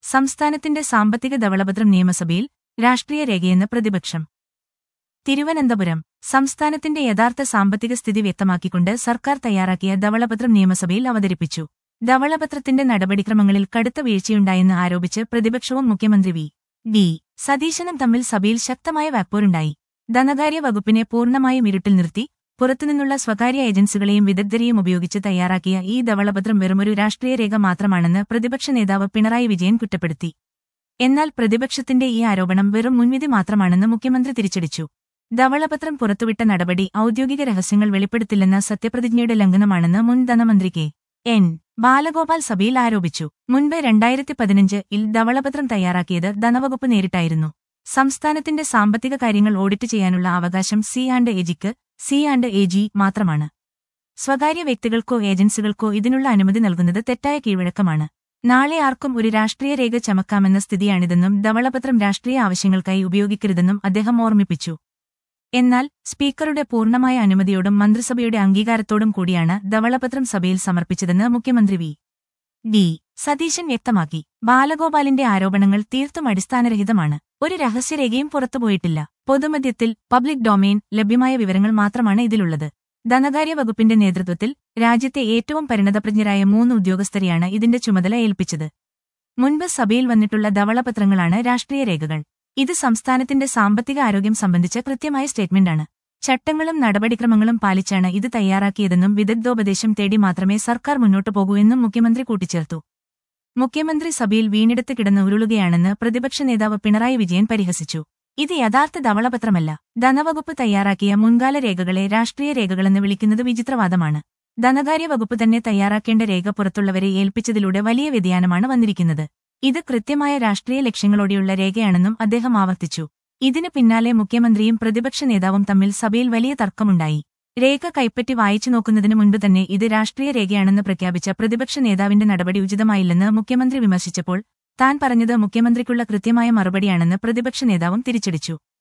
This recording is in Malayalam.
സംസ്ഥാനത്തിന്റെ സാമ്പത്തിക ധവളപത്രം നിയമസഭയിൽ രാഷ്ട്രീയ രേഖയെന്ന് പ്രതിപക്ഷം തിരുവനന്തപുരം സംസ്ഥാനത്തിന്റെ യഥാർത്ഥ സാമ്പത്തിക സ്ഥിതി വ്യക്തമാക്കിക്കൊണ്ട് സർക്കാർ തയ്യാറാക്കിയ ധവളപത്രം നിയമസഭയിൽ അവതരിപ്പിച്ചു ധവളപത്രത്തിന്റെ നടപടിക്രമങ്ങളിൽ കടുത്ത വീഴ്ചയുണ്ടായെന്ന് ആരോപിച്ച് പ്രതിപക്ഷവും മുഖ്യമന്ത്രി വി ഡി സതീശനും തമ്മിൽ സഭയിൽ ശക്തമായ വാക്പോരുണ്ടായി ധനകാര്യ വകുപ്പിനെ പൂർണ്ണമായും ഇരുട്ടിൽ നിർത്തി പുറത്തുനിന്നുള്ള സ്വകാര്യ ഏജൻസികളെയും വിദഗ്ധരെയും ഉപയോഗിച്ച് തയ്യാറാക്കിയ ഈ ധവളപത്രം വെറുമൊരു രാഷ്ട്രീയ രേഖ മാത്രമാണെന്ന് പ്രതിപക്ഷ നേതാവ് പിണറായി വിജയൻ കുറ്റപ്പെടുത്തി എന്നാൽ പ്രതിപക്ഷത്തിന്റെ ഈ ആരോപണം വെറും മുൻവിധി മാത്രമാണെന്ന് മുഖ്യമന്ത്രി തിരിച്ചടിച്ചു ധവളപത്രം പുറത്തുവിട്ട നടപടി ഔദ്യോഗിക രഹസ്യങ്ങൾ വെളിപ്പെടുത്തില്ലെന്ന സത്യപ്രതിജ്ഞയുടെ ലംഘനമാണെന്ന് മുൻ ധനമന്ത്രി കെ എൻ ബാലഗോപാൽ സഭയിൽ ആരോപിച്ചു മുൻപ് രണ്ടായിരത്തി പതിനഞ്ച് ഇൽ ധവളപത്രം തയ്യാറാക്കിയത് ധനവകുപ്പ് നേരിട്ടായിരുന്നു സംസ്ഥാനത്തിന്റെ സാമ്പത്തിക കാര്യങ്ങൾ ഓഡിറ്റ് ചെയ്യാനുള്ള അവകാശം സി ആൻഡ് എജിക്ക് സി ആൻഡ് എ ജി മാത്രമാണ് സ്വകാര്യ വ്യക്തികൾക്കോ ഏജൻസികൾക്കോ ഇതിനുള്ള അനുമതി നൽകുന്നത് തെറ്റായ കീഴ്വഴക്കമാണ് നാളെ ആർക്കും ഒരു രാഷ്ട്രീയ രേഖ ചമക്കാമെന്ന സ്ഥിതിയാണിതെന്നും ധവളപത്രം രാഷ്ട്രീയ ആവശ്യങ്ങൾക്കായി ഉപയോഗിക്കരുതെന്നും അദ്ദേഹം ഓർമ്മിപ്പിച്ചു എന്നാൽ സ്പീക്കറുടെ പൂർണ്ണമായ അനുമതിയോടും മന്ത്രിസഭയുടെ അംഗീകാരത്തോടും കൂടിയാണ് ധവളപത്രം സഭയിൽ സമർപ്പിച്ചതെന്ന് മുഖ്യമന്ത്രി വി ഡി സതീശൻ വ്യക്തമാക്കി ബാലഗോപാലിന്റെ ആരോപണങ്ങൾ തീർത്തും അടിസ്ഥാനരഹിതമാണ് ഒരു രഹസ്യരേഖയും പുറത്തുപോയിട്ടില്ല പൊതുമധ്യത്തിൽ പബ്ലിക് ഡൊമെയിൻ ലഭ്യമായ വിവരങ്ങൾ മാത്രമാണ് ഇതിലുള്ളത് ധനകാര്യ വകുപ്പിന്റെ നേതൃത്വത്തിൽ രാജ്യത്തെ ഏറ്റവും പരിണതപ്രജ്ഞരായ മൂന്ന് ഉദ്യോഗസ്ഥരെയാണ് ഇതിന്റെ ചുമതല ഏൽപ്പിച്ചത് മുൻപ് സഭയിൽ വന്നിട്ടുള്ള ധവളപത്രങ്ങളാണ് രാഷ്ട്രീയ രേഖകൾ ഇത് സംസ്ഥാനത്തിന്റെ സാമ്പത്തിക ആരോഗ്യം സംബന്ധിച്ച കൃത്യമായ സ്റ്റേറ്റ്മെന്റാണ് ചട്ടങ്ങളും നടപടിക്രമങ്ങളും പാലിച്ചാണ് ഇത് തയ്യാറാക്കിയതെന്നും വിദഗ്ധോപദേശം തേടി മാത്രമേ സർക്കാർ മുന്നോട്ടു പോകൂ എന്നും മുഖ്യമന്ത്രി കൂട്ടിച്ചേർത്തു മുഖ്യമന്ത്രി സഭയിൽ വീണെടുത്ത് കിടന്ന് ഉരുളുകയാണെന്ന് പ്രതിപക്ഷ നേതാവ് പിണറായി വിജയൻ പരിഹസിച്ചു ഇത് യഥാർത്ഥ ധവളപത്രമല്ല ധനവകുപ്പ് തയ്യാറാക്കിയ മുൻകാല രേഖകളെ രാഷ്ട്രീയ രേഖകളെന്ന് വിളിക്കുന്നത് വിചിത്രവാദമാണ് ധനകാര്യ വകുപ്പ് തന്നെ തയ്യാറാക്കേണ്ട രേഖ പുറത്തുള്ളവരെ ഏൽപ്പിച്ചതിലൂടെ വലിയ വ്യതിയാനമാണ് വന്നിരിക്കുന്നത് ഇത് കൃത്യമായ രാഷ്ട്രീയ ലക്ഷ്യങ്ങളോടെയുള്ള രേഖയാണെന്നും അദ്ദേഹം ആവർത്തിച്ചു ഇതിന് പിന്നാലെ മുഖ്യമന്ത്രിയും പ്രതിപക്ഷ നേതാവും തമ്മിൽ സഭയിൽ വലിയ തർക്കമുണ്ടായി രേഖ കൈപ്പറ്റി വായിച്ചു നോക്കുന്നതിന് മുൻപ് തന്നെ ഇത് രാഷ്ട്രീയ രേഖയാണെന്ന് പ്രഖ്യാപിച്ച പ്രതിപക്ഷ നേതാവിന്റെ നടപടി ഉചിതമായില്ലെന്ന് മുഖ്യമന്ത്രി വിമർശിച്ചപ്പോൾ താൻ പറഞ്ഞത് മുഖ്യമന്ത്രിക്കുള്ള കൃത്യമായ മറുപടിയാണെന്ന് പ്രതിപക്ഷ നേതാവും തിരിച്ചടിച്ചു